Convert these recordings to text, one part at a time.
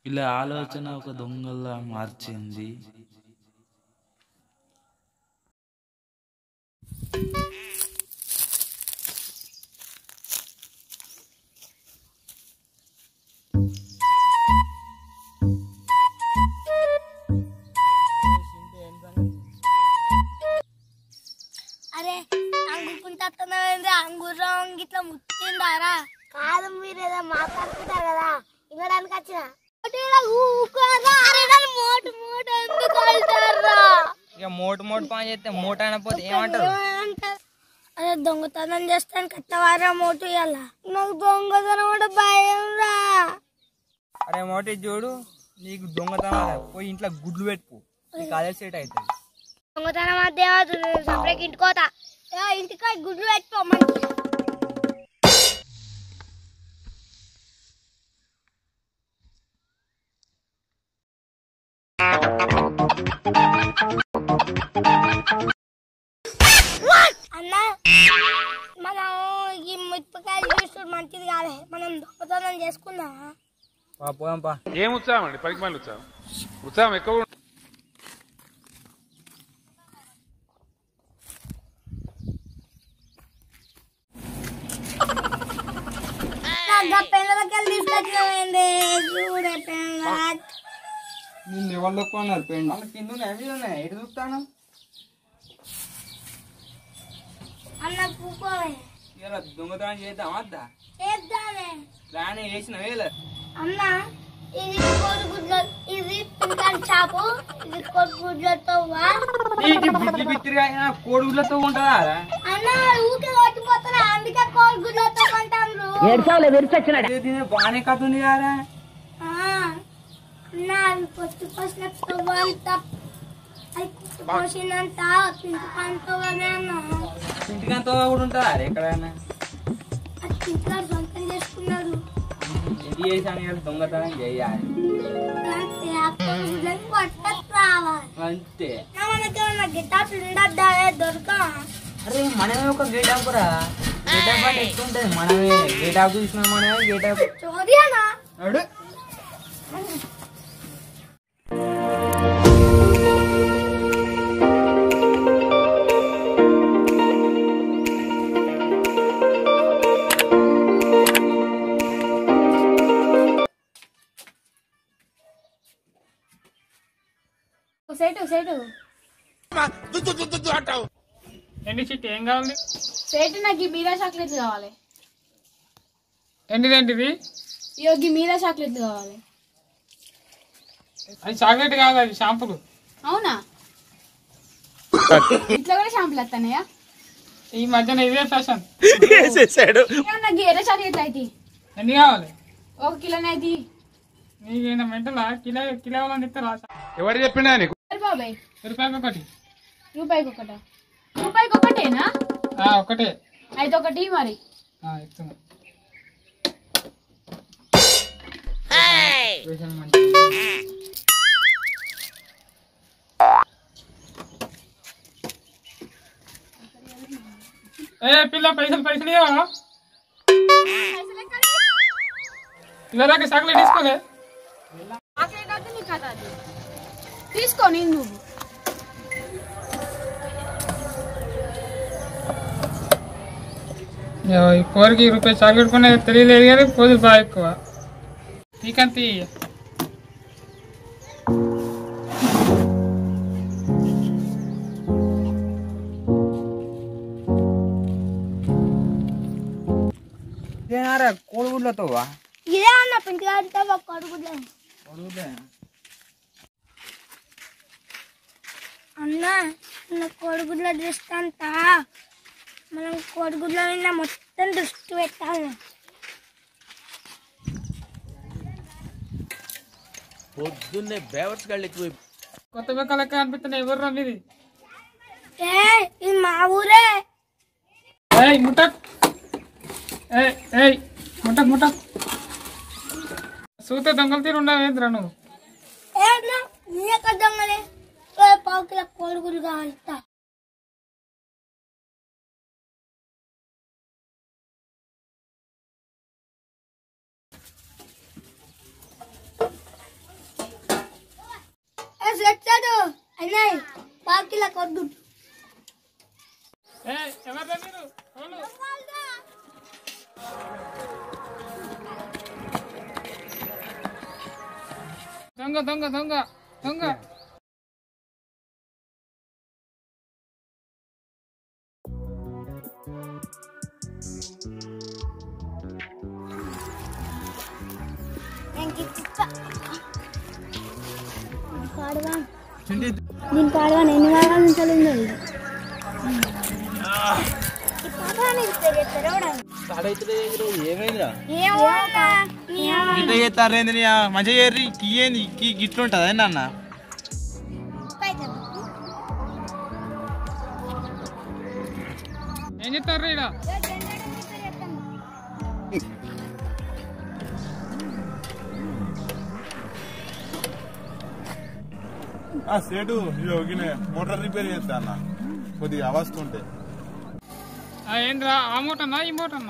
ఇలా ఆలోచన ఒక దొంగలా మార్చింది అరే అంగుకుంటున్నావేంద్ర అంగురం గిట్లా ముట్టిందారా కాదు మీరు ఏదో మాట్లాడుకుంటారు కదా వినడానికి వచ్చిన మోటు మోటు ఎందుకు అంటారా ఇక మోటు మోటు పని చేస్తే మోట అయినపోతే ఏమంటారు అదే దొంగతనం చేస్తాను కట్టవారా మోటు ఇయ్యాల నాకు దొంగతనం అంటే భయం రా అరే మోటి చూడు నీకు దొంగతనం పోయి ఇంట్లో గుడ్లు పెట్టుకో నీకు అదే సెట్ అవుతుంది దొంగతనం అదే సపరేట్ ఇంటికోతా ఇంటికి గుడ్లు పెట్టుకో మంచి అన్నా మనం ఈ మిరపకాయలు చూసి మంచిది కాలే మనం దొంగతనం చేసుకుందామా పా పోదాం పా ఏం ఉత్సాహం అండి పనికి మళ్ళీ ఉత్సాహం ఉత్సాహం ఎక్కువ ఉం- నాకు పెళ్ళకెళ్ళి తీసుకొచ్చినమైంది చూడే పెళ్ళ నిన్ను ఎవరు కొన్నారు పెండ్ వాళ్ళ కింద ఉన్నాయి మీద ఉన్నాయి ఎటు చూస్తాను అన్న కూకోవే ఇలా దొంగతనం చేద్దాం వద్దా చేద్దామే ప్లాన్ వేసిన వేలే అన్న ఇది కోడిగుడ్ల ఇది పింకన్ చాపు ఇది కోడిగుడ్లతో వా నీకు బిడ్లు బిత్తిరిగా అయినా కోడిగుడ్లతో ఉంటుందా రా? అన్న ఊకే కొట్టిపోతారా అందుకే కోడిగుడ్లతో కొంటాను అదే దీని బాగానే కథ ఉంది కదా అన్న అవి పొత్తు పోసినట్టు అంత అది పొత్తు పోసినంత పింకంతోనే అన్న ఇంటికంతా కూడా ఉంటుందా రా ఎక్కడైనా అది పింకర్ సొంతం చేసుకున్నాడు ఇది చేసాను ఇవాళ దొంగతనం చేయాలి అంతే ఆ కోడిగుడ్లను కొట్టకు రావాలి అంతే నా మనకేమన్నా గిటార్లు ఉండద్దా దొరకా అరే మనమే ఒక గేట్ ఆఫ్ రా గేట్ ఆఫ్ అంటే ఎక్కువ ఉంటుంది మనమే గేట్ ఆఫ్ చూసిన మనమే గేట్ ఆఫ్ చోది అన్నా అడు సైటు సైటు ఎండి చిట్టి ఏం కావాలి సైటు నాకు ఈ మీరా చాక్లెట్లు కావాలి ఏంటిదేంటిది ఇయో ఈ మీరా చాక్లెట్లు కావాలి అది చాక్లెట్ కాదు అది షాంపులు అవునా ఇట్లా కూడా షాంపులు వస్తానయా ఈ మధ్యన ఇదే ఫ్యాషన్ నాకు ఎర్ర చాక్లెట్లు అయితే ఎన్ని కావాలి ఒక కిలోనే అయితే నీకైనా మెంటలా కిలో కిలో వాళ్ళని ఇస్తారా ఎవరు చెప్పిండా నీకు బాబాయ్ రూపాయకి ఒకటి రూపాయికి ఒకట రూపాయికి ఒకటేనా ఆ, ఒకటే అయితే ఒకటి మరి ఆ, ఇస్తున్నా స్పెషల్ మంచి. ఏ పిల్ల పైసలు పైసలు ఇవ్వవా ఇలాగే చాక్లెట్ తీసుకోలే చాక్లెట్ అయితే నీ కథ అది తీసుకో నేను నువ్వు యో, ఈ పోరికి రూపాయి చాక్లెట్ కొనే తెలియలేదు కానీ పోదు బాగా ఎక్కువ నీకంత ఇదేనారా కోడిగుడ్లతో వా ఇదే అన్న పింటిగాడితో ఒక కొడుకులే అన్న నా కోడిగుడ్ల దృష్టి అంతా మనం కోడిగుడ్ల మీద మొత్తం దృష్టి పెట్టాలి కొత్త బెక్క లెక్క అనిపిస్తున్నాయి ఎవరు రండి ఏ ఇది మా ఊరే ఏయ్ ముట్టక్ ఏయ్ ఏయ్ ముట్టక్ ముట్టక్ సూత దొంగలు తీరు ఉండవు ఏంద్రా నువ్వు ఏ అన్న నీ ఎక్కడ దొంగలే ఏ పావు కిలో కోడిగుడ్లు కావాలి ఇస్తా. తెచ్చాడు అయినా పాకిల కొద్దు ఏ ఎవరు మీరు వాళ్ళు. దొంగ దొంగ దొంగ దొంగ పాడవా దీని పాడవా ఎన్ని వారాల నుంచి ఉంది ఇది ఈ పాడవా నీకు తెలియదు, తెరవడం. ఏమైందిరా ఏమో అన్నా. గిట్ల చేస్తారేంది నీ ఆ మంచిగా చేర్రి కియ్యేంది కి గిట్లుంటదా నాన్న ఏం చెప్తారు ఇక్కడ ఆ సేటు యోగినే మోటార్ రిపేర్ చేస్తా అన్న కొద్దిగా అవస్థ ఉంటే ఏంద్రా ఆ మూటన్నా ఈ మూటన్నా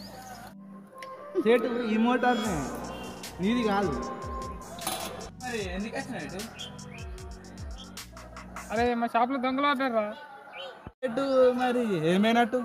సేటు ఈ మోటార్ నీది కాదు మరి ఎందుకు వచ్చినాడు అరే మా షాప్లో దొంగలు ఆడారా సేటు మరి ఏమైనట్టు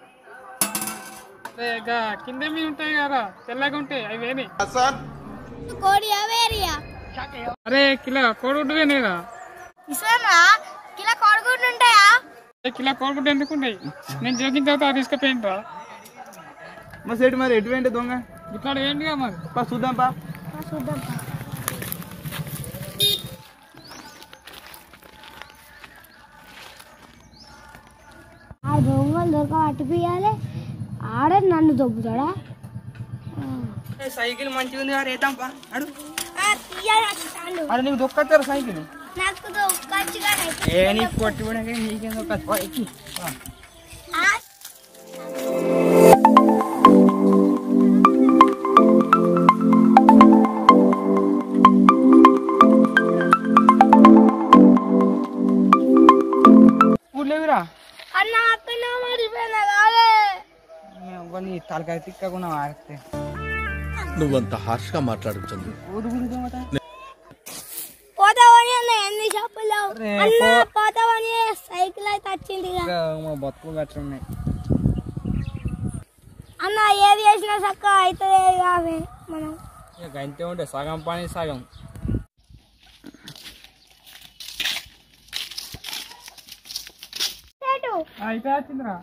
అరే గా కింద మీద ఉంటాయి కదా తెల్లగా ఉంటాయి అవి వేని కోడి అవేరియా అరే కిలో కోడిగుడ్డు వేనేరా ఇసమా కిలో కోడిగుడ్లు ఉంటాయా కిలో కోడిగుడ్డు ఎందుకు ఉంటాయి నేను జోకిన తర్వాత తీసుకుపోయినరా మా సేటు మరి ఎటువంటి దొంగ ఇట్లా ఏంటిగా మరి పా చూద్దాం పా చూద్దాం ఆ దొంగలు దొరక పట్టిపోయాలి ఆడే నన్ను దొబ్బుతాడా సైకిల్ మంచిగా ఉంది అరే ఏతాంపా అడు తీయాలి అరే నీకు దొక్కచ్చారు సైకిల్ నాకు దొక్కచ్చుగా ఏ నీకు కొట్టి కూడా నీకేం దొక్క ఎక్కి ఊర్లేవిరా అన్న అక్కడ మరిపోయినా కాలే నీ తలకాయ తిక్కకుండా మారితే నువ్వంత హార్ష్ గా మాట్లాడుతుంది ఊరు గురించి పోతావని అన్న ఎన్ని షాపులు అరే, అన్న పో- పోతావని సైకిల్ అయితే వచ్చింది ఇక. మా బతుకు గట్ల ఉన్నాయి అన్న ఏది చేసినా చక్క అవుతుంది కావే మనం ఇక అంతే ఉంటే సగం పని సగం సేటు అయితే వచ్చిందిరా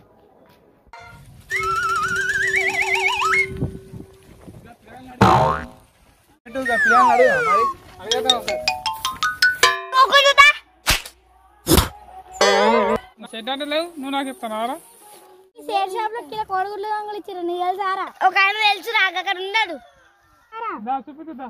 మొక్కుతుందా? షెడ్ అంటే లేవు నువ్వు నాకు చెప్తాను ఈ షేర్ షాప్ లో కిలో కొడుగుడ్లు దొంగలు ఇచ్చారు నీకు తెలుసారా ఒక ఆయన తెలుసు నాకు అక్కడ ఉన్నాడు దా చూపిద్దా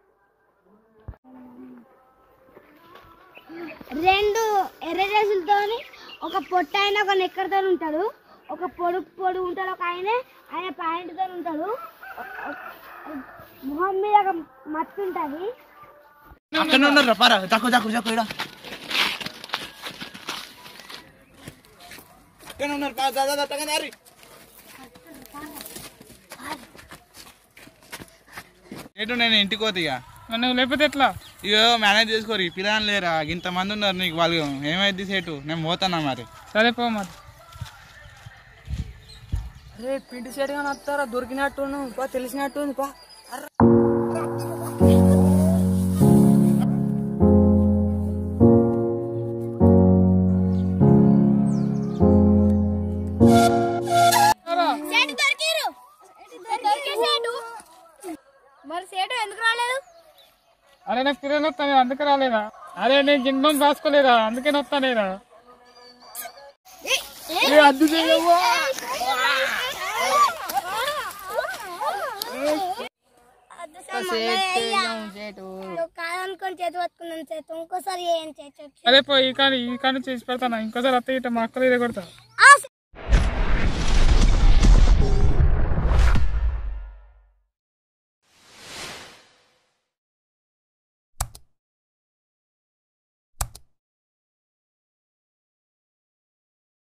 రెండు ఎర్ర డ్రెస్సులతోని ఒక పొట్ట ఆయన ఒక నెక్కడతో ఉంటాడు ఒక పొడుగు పొడుగు ఉంటాడు ఒక ఆయన ఆయన ప్యాంటుతో ఉంటాడు మొహం మీద ఒక మత్తు ఉంటుంది అక్కడ ఉన్నారు పారా తక్కువ తక్కువ తక్కువ ఇక్కడ ఇక్కడ ఉన్నారు పా దాదా దత్తగా దారి ఏంటో నేను ఇంటికి పోతే ఇక మరి నువ్వు లేకపోతే ఎట్లా ఇగో మేనేజ్ చేసుకోరు పిల్లలు లేరా ఇంతమంది ఉన్నారు నీకు వాళ్ళు ఏమైంది సేటు నేను పోతానా మరి సరే పో మరి అరే పిండి సెట్ కానీ వస్తారా దొరికినట్టు తెలిసినట్టు పా సేటు దొరికిరు దొరికే సేటు మరి సేటు ఎందుకు రాలేదు అరే నాకు పిల్లలు వస్తాను అందుకే రాలేదా అరే నేను జిన్మం రాసుకోలేదా అందుకే వస్తానేరా అద్దు కాదనుకొని చేతి పట్టుకున్నాను చేతి ఇంకోసారి ఏం చేయొచ్చు అరే పో ఈ కానీ ఈ కానీ చేసి పెడతాను ఇంకోసారి అత్త ఇట్ట మా అక్కలు ఇదే కొడతా ఆ